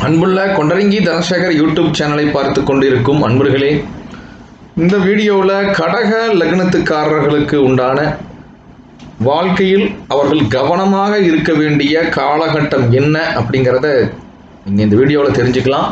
அன்புள்ள கொண்டரங்கி தனசேகர் யூடியூப் சேனலை பார்த்து கொண்டிருக்கும் அன்பர்களே இந்த வீடியோவில் கடக லக்னத்துக்காரர்களுக்கு உண்டான வாழ்க்கையில் அவர்கள் கவனமாக இருக்க வேண்டிய காலகட்டம் என்ன அப்படிங்கிறத நீங்கள் இந்த வீடியோவில் தெரிஞ்சுக்கலாம்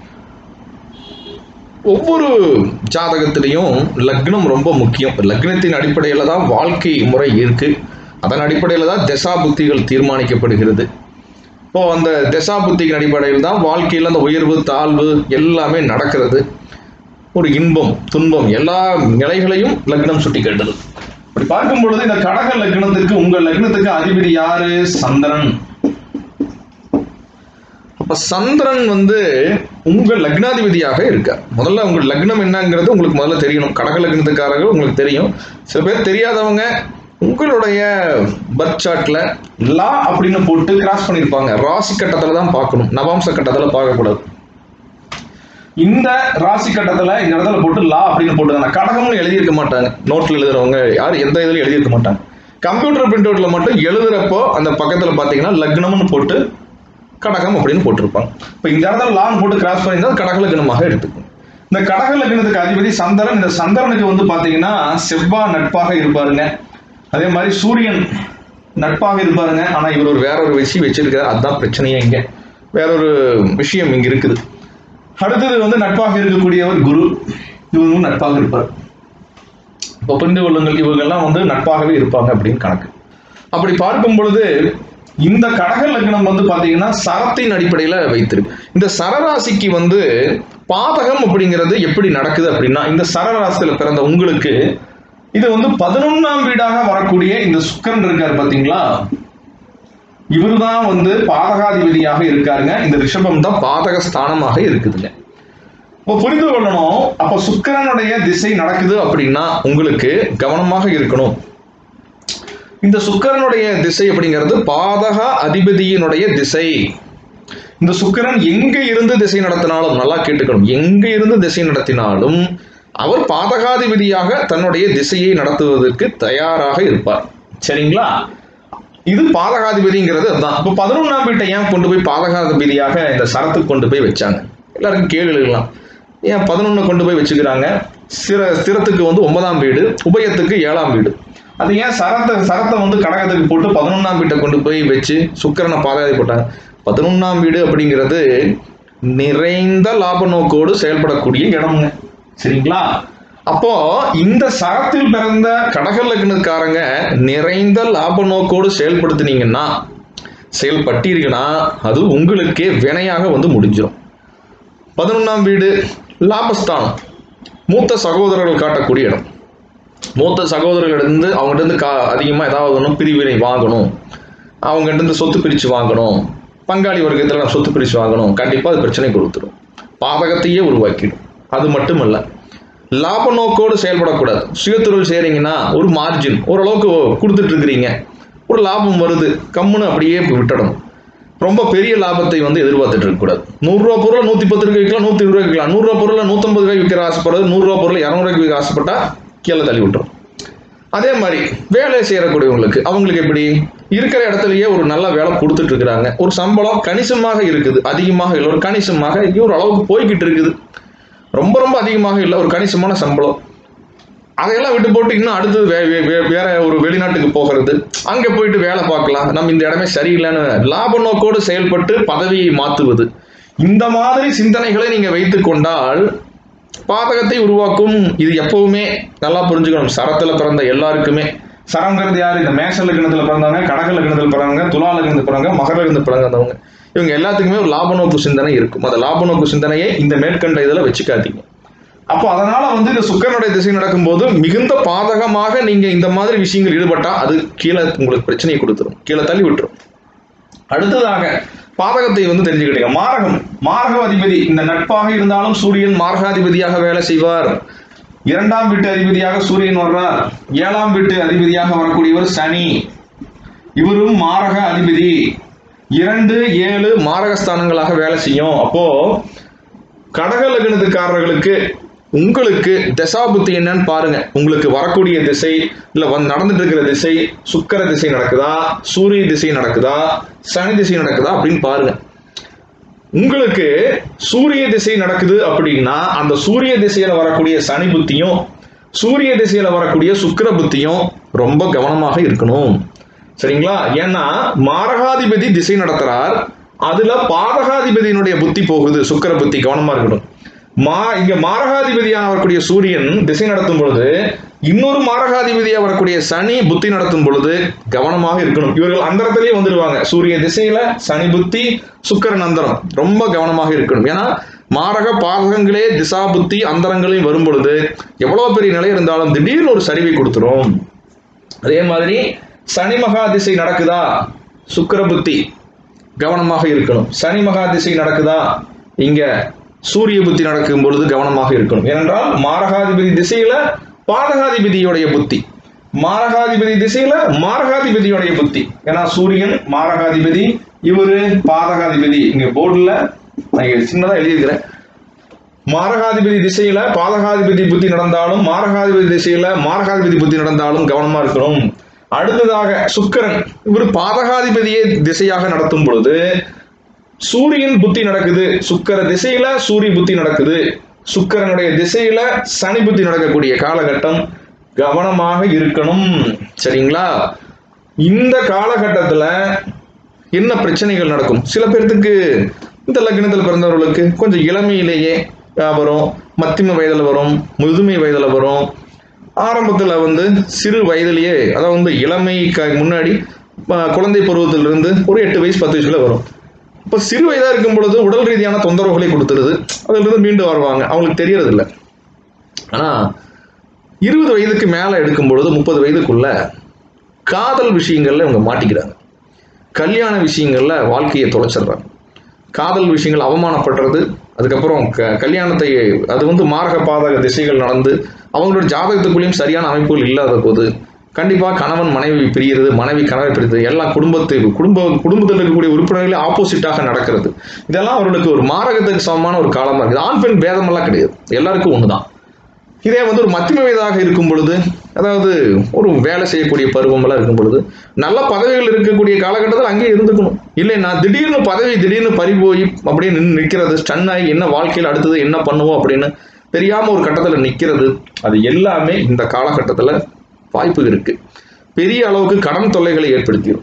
ஒவ்வொரு ஜாதகத்திலையும் லக்னம் ரொம்ப முக்கியம் லக்னத்தின் அடிப்படையில் தான் வாழ்க்கை முறை இருக்கு அதன் அடிப்படையில் தான் தசா புத்திகள் தீர்மானிக்கப்படுகிறது இப்போ அந்த தசா புத்தியின் அடிப்படையில் தான் வாழ்க்கையில் அந்த உயர்வு தாழ்வு எல்லாமே நடக்கிறது ஒரு இன்பம் துன்பம் எல்லா நிலைகளையும் லக்னம் சுட்டி காட்டுது அப்படி பார்க்கும் பொழுது இந்த கடக லக்னத்துக்கு உங்க லக்னத்துக்கு அதிபதி யாரு சந்திரன் அப்ப சந்திரன் வந்து உங்க லக்னாதிபதியாக இருக்கார் முதல்ல உங்க லக்னம் என்னங்கிறது உங்களுக்கு முதல்ல தெரியணும் கடக லக்னத்துக்காரர்கள் உங்களுக்கு தெரியும் சில பேர் தெரியாதவங்க உங்களுடைய பர்த் சார்ட்ல லா அப்படின்னு போட்டு கிராஸ் பண்ணியிருப்பாங்க ராசி கட்டத்துல தான் பார்க்கணும் நவாம்ச கட்டத்துல பார்க்கக்கூடாது இந்த ராசி கட்டத்துல இந்த இடத்துல போட்டு லா அப்படின்னு போட்டு கடகம்னு எழுதியிருக்க மாட்டாங்க நோட்ல எழுதுறவங்க யார் எந்த இதுல எழுதியிருக்க மாட்டாங்க கம்ப்யூட்டர் பிரிண்ட் அவுட்ல மட்டும் எழுதுறப்போ அந்த பக்கத்துல பாத்தீங்கன்னா லக்னம்னு போட்டு கடகம் அப்படின்னு போட்டிருப்பாங்க இப்போ இந்த இடத்துல லான் போட்டு கிராஸ் பண்ணியிருந்தா கடக லக்னமாக எடுத்துக்கும் இந்த கடக லக்னத்துக்கு அதிபதி சந்திரன் இந்த சந்திரனுக்கு வந்து பாத்தீங்கன்னா செவ்வாய் நட்பாக இருப்பாருங்க அதே மாதிரி சூரியன் நட்பாக இருப்பாருங்க ஆனா இவர் ஒரு வேற ஒரு விஷயம் வச்சிருக்காரு அதுதான் பிரச்சனையே இங்க வேற ஒரு விஷயம் இங்க இருக்குது அடுத்தது வந்து நட்பாக இருக்கக்கூடியவர் குரு இவங்களும் நட்பாக இருப்பார் இப்போ புரிந்து கொள்ளுங்கள் இவங்கெல்லாம் வந்து நட்பாகவே இருப்பாங்க அப்படின்னு கணக்கு அப்படி பார்க்கும் பொழுது இந்த கடக லக்னம் வந்து பாத்தீங்கன்னா சரத்தின் அடிப்படையில வைத்திருக்கு இந்த சரராசிக்கு வந்து பாதகம் அப்படிங்கிறது எப்படி நடக்குது அப்படின்னா இந்த சரராசியில பிறந்த உங்களுக்கு இது வந்து பதினொன்னாம் வீடாக வரக்கூடிய இந்த சுக்கரன் இருக்காரு பாத்தீங்களா இவருதான் வந்து பாதகாதிபதியாக இருக்காருங்க இந்த ரிஷபம் தான் பாதக ஸ்தானமாக இருக்குதுங்க இப்போ புரிந்து கொள்ளணும் அப்ப சுக்கரனுடைய திசை நடக்குது அப்படின்னா உங்களுக்கு கவனமாக இருக்கணும் இந்த சுக்கரனுடைய திசை அப்படிங்கிறது பாதக அதிபதியினுடைய திசை இந்த சுக்கரன் எங்க இருந்து திசை நடத்தினாலும் நல்லா கேட்டுக்கணும் எங்க இருந்து திசை நடத்தினாலும் அவர் பாதகாதிபதியாக தன்னுடைய திசையை நடத்துவதற்கு தயாராக இருப்பார் சரிங்களா இது பாதகாதிபதிங்கிறது அதுதான் இப்போ பதினொன்றாம் வீட்டை ஏன் கொண்டு போய் பாதகாதிபதியாக இந்த சரத்துக்கு கொண்டு போய் வச்சாங்க எல்லாருக்கும் கேள்வி எழுதலாம் ஏன் பதினொன்று கொண்டு போய் வச்சுக்கிறாங்க சிற ஸ்திரத்துக்கு வந்து ஒன்பதாம் வீடு உபயத்துக்கு ஏழாம் வீடு அது ஏன் சரத்தை சரத்தை வந்து கடகத்துக்கு போட்டு பதினொன்றாம் வீட்டை கொண்டு போய் வச்சு சுக்கரனை பாதகாதி போட்டாங்க பதினொன்றாம் வீடு அப்படிங்கிறது நிறைந்த லாப நோக்கோடு செயல்படக்கூடிய இடம்ங்க சரிங்களா அப்போ இந்த சரத்தில் பிறந்த கடக லக்னக்காரங்க நிறைந்த லாப நோக்கோடு செயல்படுத்தினீங்கன்னா செயல்பட்டீர்கள்னா அது உங்களுக்கே வினையாக வந்து முடிஞ்சிடும் பதினொன்றாம் வீடு லாபஸ்தானம் மூத்த சகோதரர்கள் காட்டக்கூடிய இடம் மூத்த சகோதரர்களிருந்து அவங்ககிட்ட இருந்து கா அதிகமாக ஏதாவது ஒன்று பிரிவினை வாங்கணும் அவங்ககிட்ட இருந்து சொத்து பிரித்து வாங்கணும் பங்காளி வர்க்கத்தில் நான் சொத்து பிரித்து வாங்கணும் கண்டிப்பாக அது பிரச்சனை கொடுத்துரும் பாதகத்தையே உருவாக்கிடும் அது மட்டும் இல்லை லாப நோக்கோடு செயல்படக்கூடாது சுயதொழில் செய்கிறீங்கன்னா ஒரு மார்ஜின் ஓரளவுக்கு கொடுத்துட்டு இருக்கிறீங்க ஒரு லாபம் வருது கம்முன்னு அப்படியே விட்டுடணும் ரொம்ப பெரிய லாபத்தை வந்து எதிர்பார்த்துட்டு இருக்கக்கூடாது நூறுரூவா பொருளை நூற்றி பத்து ரூபாய்க்கு விற்கலாம் நூற்றி இருபது விற்கலாம் நூறுரூவா பொருளை நூற்றம்பது ரூபாய்க்கு விற்கிற ஆசைப்படுறது நூறுரூவா பொருளை இரநூறுவாய்க்கு விற்க ஆசைப்பட்டா கீழே தள்ளி விட்டுரும் அதே மாதிரி வேலை செய்யக்கூடியவங்களுக்கு அவங்களுக்கு எப்படி இருக்கிற இடத்துலயே ஒரு நல்ல வேலை கொடுத்துட்டு இருக்கிறாங்க ஒரு சம்பளம் கணிசமாக இருக்குது அதிகமாக இல்லை ஒரு கணிசமாக ஒரு அளவுக்கு போய்கிட்டு இருக்குது ரொம்ப ரொம்ப அதிகமாக இல்லை ஒரு கணிசமான சம்பளம் அதையெல்லாம் விட்டு போட்டு இன்னும் அடுத்தது வே வே- வே- வேற ஒரு வெளிநாட்டுக்கு போகிறது அங்கே போயிட்டு வேலை பார்க்கலாம் நம்ம இந்த இடமே சரியில்லைன்னு லாப நோக்கோடு செயல்பட்டு பதவியை மாற்றுவது இந்த மாதிரி சிந்தனைகளை நீங்க வைத்துக் கொண்டால் பாதகத்தை உருவாக்கும் இது எப்பவுமே நல்லா புரிஞ்சுக்கணும் சரத்துல பிறந்த எல்லாருக்குமே சரங்கிறது யாரு இந்த மேஷ லக்னத்துல பிறந்தவங்க கடக லக்னத்துல பிறந்தவங்க துலா லக்னத்துல பிறந்தவங்க மகர லக்னத்துல பிறந்தவங்க இவங்க எல்லாத்துக்குமே ஒரு லாப நோக்கு சிந்தனை இருக்கும் அந்த லாப நோக்கு சிந்தனையை இந்த மேற்கண்ட இதுல வச்சுக்காதீங்க அப்போ அதனால வந்து இந்த சுக்கரனுடைய திசை நடக்கும்போது மிகுந்த பாதகமாக நீங்க இந்த மாதிரி விஷயங்கள் ஈடுபட்டா அது கீழே உங்களுக்கு பிரச்சனையை கொடுத்துரும் கீழே தள்ளி விட்டுரும் அடுத்ததாக பாதகத்தை வந்து தெரிஞ்சுக்கிட்டீங்க மாரகம் மாரக அதிபதி இந்த நட்பாக இருந்தாலும் சூரியன் மாரகாதிபதியாக வேலை செய்வார் இரண்டாம் வீட்டு அதிபதியாக சூரியன் வர்றார் ஏழாம் வீட்டு அதிபதியாக வரக்கூடியவர் சனி இவரும் மாரக அதிபதி இரண்டு ஏழு மாரகஸ்தானங்களாக வேலை செய்யும் அப்போ கடக லக்னத்துக்காரர்களுக்கு உங்களுக்கு தசாபுத்தி என்னன்னு பாருங்க உங்களுக்கு வரக்கூடிய திசை இல்ல வந்து நடந்துட்டு இருக்கிற திசை சுக்கர திசை நடக்குதா சூரிய திசை நடக்குதா சனி திசை நடக்குதா அப்படின்னு பாருங்க உங்களுக்கு சூரிய திசை நடக்குது அப்படின்னா அந்த சூரிய திசையில வரக்கூடிய சனி புத்தியும் சூரிய திசையில வரக்கூடிய சுக்கிர புத்தியும் ரொம்ப கவனமாக இருக்கணும் சரிங்களா ஏன்னா மாரகாதிபதி திசை நடத்துறார் அதுல பாதகாதிபதியினுடைய புத்தி போகுது சுக்கிர புத்தி கவனமா இருக்கணும் மா இங்க மாரகாதிபதியான வரக்கூடிய சூரியன் திசை நடத்தும் பொழுது இன்னொரு மாரகாதிபதியா வரக்கூடிய சனி புத்தி நடத்தும் பொழுது கவனமாக இருக்கணும் இவர்கள் அந்தரத்திலேயே வந்துடுவாங்க சூரிய திசையில சனி புத்தி சுக்கிரன் அந்தரம் ரொம்ப கவனமாக இருக்கணும் ஏன்னா மாரக பாதகங்களே திசா புத்தி அந்தரங்களையும் வரும் பொழுது எவ்வளவு பெரிய நிலை இருந்தாலும் திடீர்னு ஒரு சரிவை கொடுத்துரும் அதே மாதிரி சனி மகா திசை நடக்குதா சுக்கிர புத்தி கவனமாக இருக்கணும் சனி மகா திசை நடக்குதா இங்க சூரிய புத்தி நடக்கும் பொழுது கவனமாக இருக்கணும் ஏனென்றால் மாரகாதிபதி திசையில பாதகாதிபதியுடைய புத்தி மாரகாதிபதி திசையில மாரகாதிபதியுடைய புத்தி ஏன்னா சூரியன் மாரகாதிபதி இவரு பாதகாதிபதி இங்க போர்டுல நான் இங்க சின்னதா எழுதியிருக்கிறேன் மாரகாதிபதி திசையில பாதகாதிபதி புத்தி நடந்தாலும் மாரகாதிபதி திசையில மாரகாதிபதி புத்தி நடந்தாலும் கவனமா இருக்கணும் அடுத்ததாக சுக்கிரன் இவர் பாதகாதிபதியை திசையாக நடத்தும் பொழுது சூரியன் புத்தி நடக்குது சுக்கிர திசையில சூரிய புத்தி நடக்குது சுக்கிரனுடைய திசையில சனி புத்தி நடக்கக்கூடிய காலகட்டம் கவனமாக இருக்கணும் சரிங்களா இந்த காலகட்டத்துல என்ன பிரச்சனைகள் நடக்கும் சில பேர்த்துக்கு இந்த லக்னத்தில் பிறந்தவர்களுக்கு கொஞ்சம் இளமையிலேயே ஆஹ், வரும் மத்திம வயதில் வரும் முதுமை வயதில் வரும் ஆரம்பத்தில் வந்து சிறு வயதிலேயே அதாவது வந்து இளமைக்கு முன்னாடி ஆஹ், குழந்தை பருவத்திலிருந்து ஒரு எட்டு வயசு பத்து வயசுல வரும் இப்போ சிறு வயதாக இருக்கும் பொழுது உடல் ரீதியான தொந்தரவுகளை கொடுத்துருது அதிலிருந்து மீண்டு வருவாங்க அவங்களுக்கு தெரியறது இல்லை ஆனால் இருபது வயதுக்கு மேலே எடுக்கும் பொழுது முப்பது வயதுக்குள்ள காதல் விஷயங்கள்ல இவங்க மாட்டிக்கிறாங்க கல்யாண விஷயங்கள்ல வாழ்க்கையை தொலைச்சிடுறாங்க காதல் விஷயங்கள் அவமானப்படுறது அதுக்கப்புறம் க கல்யாணத்தை அது வந்து மார்க பாதக திசைகள் நடந்து அவங்களோட ஜாதகத்துக்குள்ளேயும் சரியான அமைப்புகள் இல்லாத போது கண்டிப்பாக கணவன் மனைவி பிரிகிறது மனைவி கணவை பிரிகிறது எல்லாம் குடும்பத்தை குடும்ப குடும்பத்தில் இருக்கக்கூடிய உறுப்பினர்களே ஆப்போசிட்டாக நடக்கிறது இதெல்லாம் அவர்களுக்கு ஒரு மாரகத்துக்கு சமமான ஒரு காலமாக இருக்குது ஆண் பெண் பேதமெல்லாம் கிடையாது எல்லாருக்கும் ஒன்று தான் இதே வந்து ஒரு மத்திய வயதாக இருக்கும் பொழுது அதாவது ஒரு வேலை செய்யக்கூடிய பருவமெல்லாம் இருக்கும் பொழுது நல்ல பதவிகள் இருக்கக்கூடிய காலகட்டத்தில் அங்கேயே இருந்துக்கணும் இல்லைன்னா திடீர்னு பதவி திடீர்னு பறி போய் அப்படியே நின்று நிற்கிறது ஸ்டன் ஆகி என்ன வாழ்க்கையில் அடுத்தது என்ன பண்ணுவோம் அப்படின்னு தெரியாம ஒரு கட்டத்தில் நிற்கிறது அது எல்லாமே இந்த காலகட்டத்தில் வாய்ப்பு இருக்கு பெரிய அளவுக்கு கடன் தொல்லைகளை ஏற்படுத்திடும்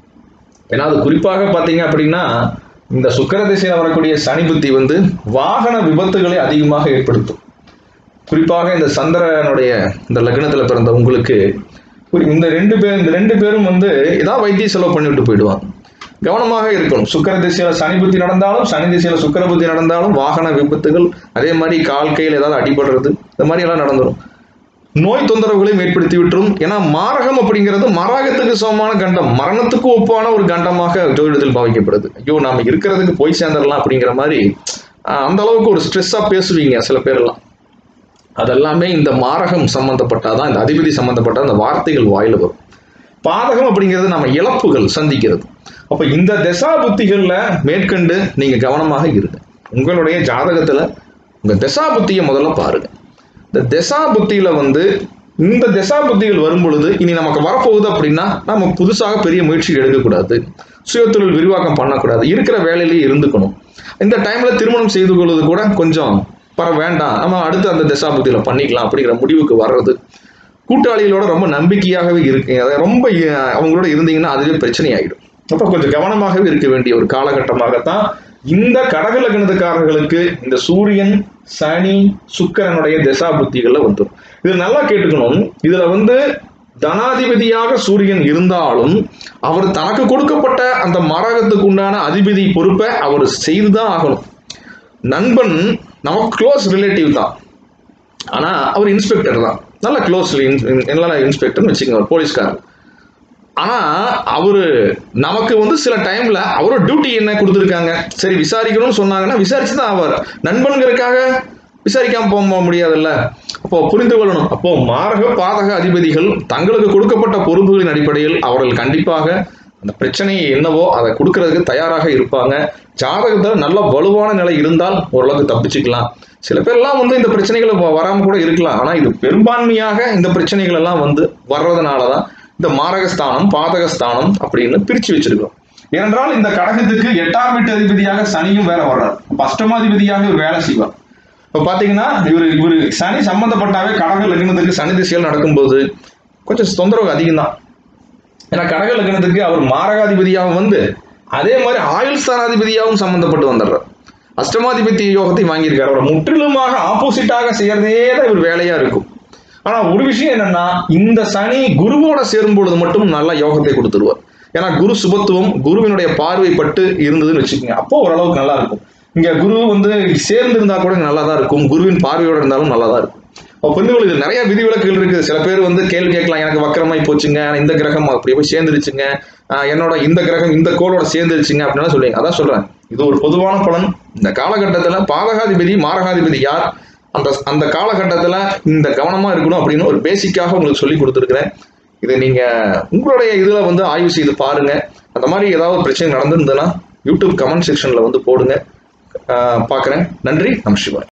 ஏன்னா அது குறிப்பாக பார்த்தீங்க அப்படின்னா இந்த சுக்கிர திசையில் வரக்கூடிய சனி புத்தி வந்து வாகன விபத்துகளை அதிகமாக ஏற்படுத்தும் குறிப்பாக இந்த சந்திரனுடைய இந்த லக்னத்துல பிறந்த உங்களுக்கு ஒரு- இந்த ரெண்டு பேர் இந்த ரெண்டு பேரும் வந்து ஏதாவது வைத்திய செலவு பண்ணிவிட்டு போயிடுவாங்க கவனமாக இருக்கணும் சுக்கிர திசையில சனி புத்தி நடந்தாலும் சனி திசையில சுக்கிர புத்தி நடந்தாலும் வாகன விபத்துகள் அதே மாதிரி கால் கையில் ஏதாவது அடிபடுறது இந்த மாதிரி எல்லாம் நடந்துடும் நோய் தொந்தரவுகளையும் ஏற்படுத்தி விட்டுரும் ஏன்னா மாரகம் அப்படிங்கிறது மராகத்துக்கு சமமான கண்டம் மரணத்துக்கு ஒப்பான ஒரு கண்டமாக ஜோதிடத்தில் பாவிக்கப்படுது ஐயோ நாம இருக்கிறதுக்கு போய் சேர்ந்துடலாம் அப்படிங்கிற மாதிரி ஆஹ், அந்த அளவுக்கு ஒரு ஸ்ட்ரெஸ்ஸா பேசுவீங்க சில பேரெல்லாம் அதெல்லாமே இந்த மாரகம் சம்பந்தப்பட்டாதான் இந்த அதிபதி சம்பந்தப்பட்ட அந்த வார்த்தைகள் வாயில வரும் பாதகம் அப்படிங்கிறது நம்ம இழப்புகள் சந்திக்கிறது அப்ப இந்த தசா புத்திகள்ல மேற்கண்டு நீங்க கவனமாக இருங்க உங்களுடைய ஜாதகத்துல உங்க தசா புத்தியை முதல்ல பாருங்க இந்த தசா புத்தியில வந்து இந்த தசா புத்திகள் வரும் பொழுது இனி நமக்கு வரப்போகுது அப்படின்னா நம்ம புதுசாக பெரிய முயற்சிகள் எடுக்கக்கூடாது சுயதொழில் விரிவாக்கம் பண்ணக்கூடாது இருக்கிற வேலையிலேயே இருந்துக்கணும் இந்த டைம்ல திருமணம் செய்து கொள்வது கூட கொஞ்சம் பர வேண்டாம் நம்ம அடுத்து அந்த தசா புத்தியில பண்ணிக்கலாம் அப்படிங்கிற முடிவுக்கு வர்றது கூட்டாளிகளோட ரொம்ப நம்பிக்கையாகவே இருக்கீங்க அதை ரொம்ப அஹ், அவங்களோட இருந்தீங்கன்னா அதுவே பிரச்சனை ஆகிடும் அப்போ கொஞ்சம் கவனமாகவே இருக்க வேண்டிய ஒரு காலகட்டமாகத்தான் இந்த கடக லக்னத்துக்காரர்களுக்கு இந்த சூரியன் சனி சுக்கிரனுடைய தசா புத்திகள்ல வந்துடும் இது நல்லா கேட்டுக்கணும் இதுல வந்து தனாதிபதியாக சூரியன் இருந்தாலும் அவர் தனக்கு கொடுக்கப்பட்ட அந்த மரகத்துக்கு உண்டான அதிபதி பொறுப்பை அவர் செய்துதான் ஆகணும் நண்பன் நமக்கு க்ளோஸ் ரிலேட்டிவ் தான் ஆனா அவர் இன்ஸ்பெக்டர் தான் நல்ல க்ளோஸ் நல்ல இன்ஸ்பெக்டர்னு வச்சுக்கோங்க ஒரு போலீஸ்காரர் ஆனா அவரு நமக்கு வந்து சில டைம்ல அவரோட டியூட்டி என்ன கொடுத்துருக்காங்க சரி விசாரிக்கணும்னு சொன்னாங்கன்னா விசாரிச்சு தான் அவர் நண்பன்கிறதுக்காக விசாரிக்காம போக முடியாதுல்ல அப்போ புரிந்து கொள்ளணும் அப்போ மாரக பாதக அதிபதிகள் தங்களுக்கு கொடுக்கப்பட்ட பொறுப்புகளின் அடிப்படையில் அவர்கள் கண்டிப்பாக அந்த பிரச்சனை என்னவோ அதை கொடுக்கறதுக்கு தயாராக இருப்பாங்க ஜாதகத்தில் நல்ல வலுவான நிலை இருந்தால் ஓரளவுக்கு தப்பிச்சுக்கலாம் சில பேர்லாம் வந்து இந்த பிரச்சனைகள் வ- வராம கூட இருக்கலாம் ஆனா இது பெரும்பான்மையாக இந்த பிரச்சனைகள் எல்லாம் வந்து வர்றதுனால தான் இந்த மாரகஸ்தானம் பாதகஸ்தானம் அப்படின்னு பிரிச்சு வச்சிருக்கோம் ஏனென்றால் இந்த கடகத்துக்கு எட்டாம் வீட்டு அதிபதியாக சனியும் வேற வர்றார் அப்ப அஷ்டமாதிபதியாக இவர் வேலை செய்வார் இப்போ பார்த்தீங்கன்னா இவர் இவர் சனி சம்பந்தப்பட்டாவே கடக லக்னத்துக்கு சனி திசையில் நடக்கும்போது கொஞ்சம் தொந்தரவு அதிகம் தான் ஏன்னா கடக லக்னத்துக்கு அவர் மாரகாதிபதியாகவும் வந்து அதே மாதிரி ஆயுள் ஸ்தானாதிபதியாகவும் சம்பந்தப்பட்டு வந்துடுறார் அஷ்டமாதிபதி யோகத்தை வாங்கியிருக்காரு அவர் முற்றிலுமாக ஆப்போசிட்டாக செய்யறதே தான் இவர் வேலையா இருக்கும் ஆனா ஒரு விஷயம் என்னன்னா இந்த சனி குருவோட சேரும் பொழுது மட்டும் நல்ல யோகத்தை கொடுத்துருவார் ஏன்னா குரு சுபத்துவம் குருவினுடைய பார்வை பட்டு இருந்ததுன்னு வச்சுக்கோங்க அப்போ ஓரளவுக்கு நல்லா இருக்கும் இங்க குரு வந்து சேர்ந்து இருந்தா கூட நல்லா தான் இருக்கும் குருவின் பார்வையோட இருந்தாலும் நல்லா தான் இருக்கும் அப்போ புரிந்து கொள்ள இது நிறைய விதிவிலக்குகள் இருக்குது சில பேர் வந்து கேள்வி கேட்கலாம் எனக்கு வக்கரமாய் போச்சுங்க இந்த கிரகம் அப்படியே போய் சேர்ந்துருச்சுங்க ஆஹ் என்னோட இந்த கிரகம் இந்த கோளோட சேர்ந்துருச்சுங்க அப்படின்லாம் சொல்லுவீங்க அதான் சொல்றேன் இது ஒரு பொதுவான பலன் இந்த காலகட்டத்தில் பாதகாதிபதி மாரகாதிபதி யார் அந்த அந்த காலகட்டத்தில் இந்த கவனமா இருக்கணும் அப்படின்னு ஒரு பேசிக்காக உங்களுக்கு சொல்லி கொடுத்துருக்கிறேன் இதை நீங்க உங்களுடைய இதுல வந்து ஆய்வு செய்து பாருங்க அந்த மாதிரி ஏதாவது பிரச்சனை நடந்திருந்ததுன்னா யூடியூப் கமெண்ட் செக்ஷன்ல வந்து போடுங்க ஆஹ் பார்க்கிறேன் நன்றி நம சிவாய்